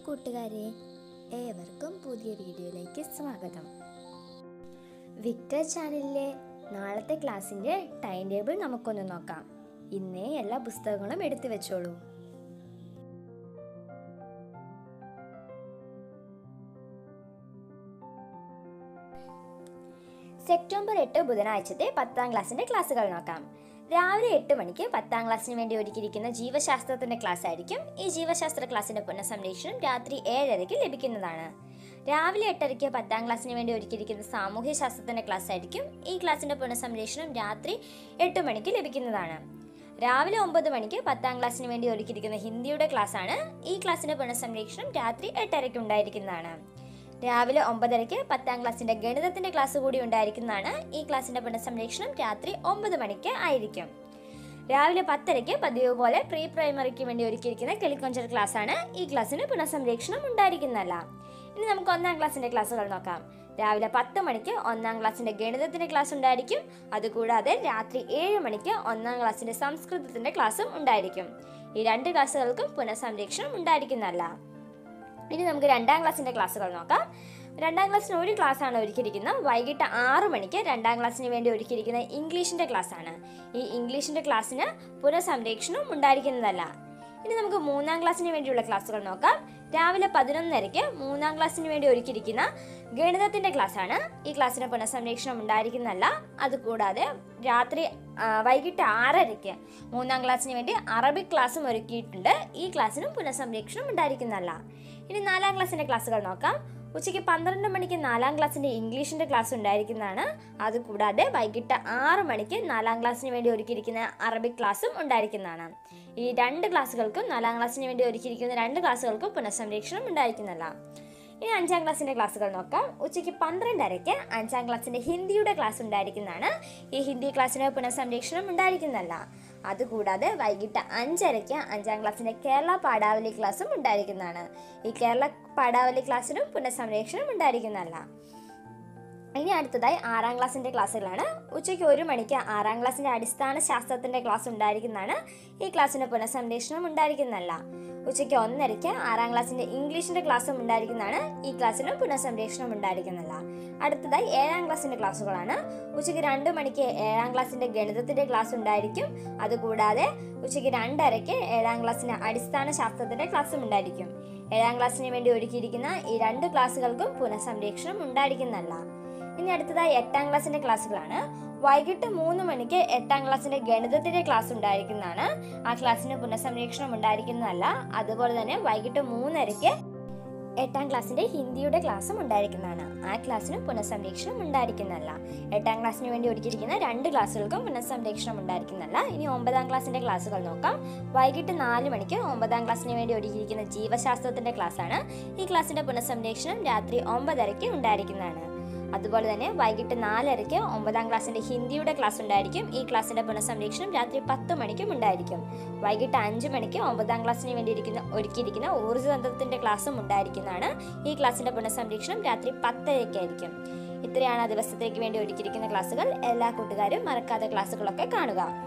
കൂട്ടുകാരെ ഏവർക്കും പുതിയ വീഡിയോയിലേക്ക് സ്വാഗതം വിക്ടർ ചാനലിലെ നാളത്തെ ക്ലാസ്സിൻ്റെ ടൈം ടേബിൾ നമുക്കൊന്ന് നോക്കാം ഇന്നേ എല്ലാ പുസ്തകങ്ങളും എടുത്തു വെച്ചോളൂ സെപ്റ്റംബർ എട്ട് ബുധനാഴ്ചത്തെ പത്താം ക്ലാസ്സിന്റെ ക്ലാസ്സുകൾ നോക്കാം രാവിലെ എട്ട് മണിക്ക് പത്താം ക്ലാസ്സിന് വേണ്ടി ഒരുക്കിയിരിക്കുന്ന ജീവശാസ്ത്രത്തിന്റെ ക്ലാസ് ആയിരിക്കും ഈ ജീവശാസ്ത്ര ക്ലാസ്സിന്റെ പുനഃസംരക്ഷണം രാത്രി ഏഴരയ്ക്ക് ലഭിക്കുന്നതാണ് രാവിലെ എട്ടരയ്ക്ക് പത്താം ക്ലാസ്സിന് വേണ്ടി ഒരുക്കിയിരിക്കുന്ന സാമൂഹ്യ ശാസ്ത്രത്തിന്റെ ക്ലാസ് ആയിരിക്കും ഈ ക്ലാസ്സിന്റെ പുനഃസംരക്ഷണം രാത്രി എട്ട് മണിക്ക് ലഭിക്കുന്നതാണ് രാവിലെ ഒമ്പത് മണിക്ക് പത്താം ക്ലാസ്സിന് വേണ്ടി ഒരുക്കിയിരിക്കുന്ന ഹിന്ദിയുടെ ക്ലാസ് ആണ് ഈ ക്ലാസ്സിന്റെ പുനഃസംരക്ഷണം രാത്രി എട്ടരയ്ക്ക് ഉണ്ടായിരിക്കുന്നതാണ് രാവിലെ ഒമ്പതരയ്ക്ക് പത്താം ക്ലാസ്സിന്റെ ഗണിതത്തിന്റെ ക്ലാസ് കൂടി ഉണ്ടായിരിക്കുന്നതാണ് ഈ ക്ലാസ്സിന്റെ പുനഃസംരക്ഷണം രാത്രി ഒമ്പത് മണിക്ക് ആയിരിക്കും രാവിലെ പത്തരയ്ക്ക് പതിവ് പോലെ പ്രീ പ്രൈമറിക്ക് വേണ്ടി ഒരുക്കിയിരിക്കുന്ന കിളിക്കൊഞ്ചൽ ക്ലാസ് ആണ് ഈ ക്ലാസ്സിന് പുനഃസംരക്ഷണം ഉണ്ടായിരിക്കുന്നതല്ല ഇനി നമുക്ക് ഒന്നാം ക്ലാസ്സിന്റെ ക്ലാസ്സുകൾ നോക്കാം രാവിലെ പത്ത് മണിക്ക് ഒന്നാം ക്ലാസ്സിന്റെ ഗണിതത്തിന്റെ ക്ലാസ് ഉണ്ടായിരിക്കും അതുകൂടാതെ രാത്രി ഏഴ് മണിക്ക് ഒന്നാം ക്ലാസ്സിന്റെ സംസ്കൃതത്തിന്റെ ക്ലാസ്സും ഉണ്ടായിരിക്കും ഈ രണ്ട് ക്ലാസ്സുകൾക്കും പുനഃസംരക്ഷണം ഉണ്ടായിരിക്കുന്നതല്ല ഇനി നമുക്ക് രണ്ടാം ക്ലാസ്സിന്റെ ക്ലാസ്സുകൾ നോക്കാം രണ്ടാം ക്ലാസ്സിന് ഒരു ക്ലാസ് ആണ് ഒരുക്കിയിരിക്കുന്നത് വൈകിട്ട് ആറ് മണിക്ക് രണ്ടാം ക്ലാസ്സിന് വേണ്ടി ഒരുക്കിയിരിക്കുന്ന ഇംഗ്ലീഷിന്റെ ക്ലാസ് ആണ് ഈ ഇംഗ്ലീഷിന്റെ ക്ലാസ്സിന് പുനഃസംരക്ഷണം ഉണ്ടായിരിക്കുന്നതല്ല ഇനി നമുക്ക് മൂന്നാം ക്ലാസ്സിന് വേണ്ടിയുള്ള ക്ലാസ്സുകൾ നോക്കാം രാവിലെ പതിനൊന്നരയ്ക്ക് മൂന്നാം ക്ലാസ്സിന് വേണ്ടി ഒരുക്കിയിരിക്കുന്ന ഗണിതത്തിന്റെ ക്ലാസ് ആണ് ഈ ക്ലാസ്സിന് പുനഃസംരക്ഷണം ഉണ്ടായിരിക്കുന്നതല്ല അതുകൂടാതെ രാത്രി ആ, വൈകിട്ട് ആറരയ്ക്ക് മൂന്നാം ക്ലാസ്സിന് വേണ്ടി അറബിക് ക്ലാസ്സും ഒരുക്കിയിട്ടുണ്ട് ഈ ക്ലാസ്സിനും പുനഃസംരക്ഷണം ഉണ്ടായിരിക്കുന്നതല്ല ഇനി നാലാം ക്ലാസ്സിന്റെ ക്ലാസ്സുകൾ നോക്കാം ഉച്ചയ്ക്ക് പന്ത്രണ്ട് മണിക്ക് നാലാം ക്ലാസ്സിന്റെ ഇംഗ്ലീഷിന്റെ ക്ലാസ് ഉണ്ടായിരിക്കുന്നതാണ് അതുകൂടാതെ വൈകിട്ട് ആറ് മണിക്ക് നാലാം ക്ലാസ്സിന് വേണ്ടി ഒരുക്കിയിരിക്കുന്ന അറബിക് ക്ലാസ്സും ഉണ്ടായിരിക്കുന്നതാണ് ഈ രണ്ട് ക്ലാസ്സുകൾക്കും നാലാം ക്ലാസ്സിന് വേണ്ടി ഒരുക്കിയിരിക്കുന്ന രണ്ട് ക്ലാസ്സുകൾക്കും പുനഃസംരക്ഷണം ഉണ്ടായിരിക്കുന്നതല്ല ഇനി അഞ്ചാം ക്ലാസ്സിന്റെ ക്ലാസ്സുകൾ നോക്കാം ഉച്ചയ്ക്ക് പന്ത്രണ്ടരയ്ക്ക് അഞ്ചാം ക്ലാസ്സിന്റെ ഹിന്ദിയുടെ ക്ലാസ് ഉണ്ടായിരിക്കുന്നതാണ് ഈ ഹിന്ദി ക്ലാസ്സിന് പുനഃസംരക്ഷണം ഉണ്ടായിരിക്കുന്നതല്ല അതുകൂടാതെ വൈകിട്ട് അഞ്ചരയ്ക്ക് അഞ്ചാം ക്ലാസ്സിന്റെ കേരള പാഠാവലി ക്ലാസ്സും ഉണ്ടായിരിക്കുന്നതാണ് ഈ കേരള പാഠാവലി ക്ലാസ്സിനും പുനഃസംരക്ഷണം ഉണ്ടായിരിക്കുന്നതല്ല ഇനി അടുത്തതായി ആറാം ക്ലാസ്സിന്റെ ക്ലാസ്സുകളാണ് ഉച്ചയ്ക്ക് ഒരു മണിക്ക് ആറാം ക്ലാസ്സിന്റെ അടിസ്ഥാന ശാസ്ത്രത്തിന്റെ ക്ലാസ് ഉണ്ടായിരിക്കുന്നതാണ് ഈ ക്ലാസ്സിന് പുനഃസംരക്ഷണം ഉണ്ടായിരിക്കുന്നതല്ല ഉച്ചയ്ക്ക് ഒന്നരയ്ക്ക് ആറാം ക്ലാസ്സിന്റെ ഇംഗ്ലീഷിന്റെ ക്ലാസ്സും ഉണ്ടായിരിക്കുന്നതാണ് ഈ ക്ലാസ്സിന് പുനഃസംരക്ഷണം ഉണ്ടായിരിക്കുന്നതല്ല അടുത്തതായി ഏഴാം ക്ലാസ്സിന്റെ ക്ലാസ്സുകളാണ് ഉച്ചയ്ക്ക് രണ്ട് മണിക്ക് ഏഴാം ക്ലാസ്സിന്റെ ഗണിതത്തിന്റെ ക്ലാസ് ഉണ്ടായിരിക്കും അതുകൂടാതെ ഉച്ചയ്ക്ക് രണ്ടരയ്ക്ക് ഏഴാം ക്ലാസ്സിന് അടിസ്ഥാന ശാസ്ത്രത്തിന്റെ ക്ലാസ്സും ഉണ്ടായിരിക്കും ഏഴാം ക്ലാസ്സിന് വേണ്ടി ഒരുക്കിയിരിക്കുന്ന ഈ രണ്ട് ക്ലാസ്സുകൾക്കും പുനഃസംരക്ഷണം ഉണ്ടായിരിക്കുന്നതല്ല ഇനി അടുത്തതായി എട്ടാം ക്ലാസ്സിന്റെ ക്ലാസ്സുകളാണ് വൈകിട്ട് മൂന്ന് മണിക്ക് എട്ടാം ക്ലാസ്സിന്റെ ഗണിതത്തിന്റെ ക്ലാസ് ഉണ്ടായിരിക്കുന്നതാണ് ആ ക്ലാസ്സിന് പുനഃസംരക്ഷണം ഉണ്ടായിരിക്കുന്നതല്ല അതുപോലെ തന്നെ വൈകിട്ട് മൂന്നരയ്ക്ക് എട്ടാം ക്ലാസ്സിന്റെ ഹിന്ദിയുടെ ക്ലാസ്സും ഉണ്ടായിരിക്കുന്നതാണ് ആ ക്ലാസ്സിന് പുനഃസംരക്ഷണം ഉണ്ടായിരിക്കുന്നതല്ല എട്ടാം ക്ലാസ്സിന് വേണ്ടി ഒരുക്കിയിരിക്കുന്ന രണ്ട് ക്ലാസ്സുകൾക്കും പുനഃസംരക്ഷണം ഉണ്ടായിരിക്കുന്നതല്ല ഇനി ഒമ്പതാം ക്ലാസ്സിന്റെ ക്ലാസ്സുകൾ നോക്കാം വൈകിട്ട് നാല് മണിക്ക് ഒമ്പതാം ക്ലാസ്സിന് വേണ്ടി ഒരുക്കിയിരിക്കുന്ന ജീവശാസ്ത്രത്തിന്റെ ക്ലാസ്സാണ് ഈ ക്ലാസ്സിന്റെ പുനഃസംരക്ഷണം രാത്രി ഒമ്പതരയ്ക്ക് ഉണ്ടായിരിക്കുന്നതാണ് അതുപോലെ തന്നെ വൈകിട്ട് നാലരയ്ക്ക് ഒമ്പതാം ക്ലാസ്സിന്റെ ഹിന്ദിയുടെ ക്ലാസ് ഉണ്ടായിരിക്കും ഈ ക്ലാസ്സിന്റെ പുനഃസംരക്ഷണം രാത്രി പത്ത് മണിക്കും ഉണ്ടായിരിക്കും വൈകിട്ട് അഞ്ച് മണിക്ക് ഒമ്പതാം ക്ലാസ്സിന് വേണ്ടി ഇരിക്കുന്ന ഒരുക്കിയിരിക്കുന്ന ഊർജ്ജതന്ത്രത്തിന്റെ ക്ലാസ്സും ഉണ്ടായിരിക്കുന്നതാണ് ഈ ക്ലാസ്സിന്റെ പുനഃസംരക്ഷണം രാത്രി പത്തരയ്ക്കായിരിക്കും ഇത്രയാണ് ആ ദിവസത്തേക്ക് വേണ്ടി ഒരുക്കിയിരിക്കുന്ന ക്ലാസ്സുകൾ എല്ലാ കൂട്ടുകാരും മറക്കാതെ ക്ലാസ്സുകളൊക്കെ കാണുക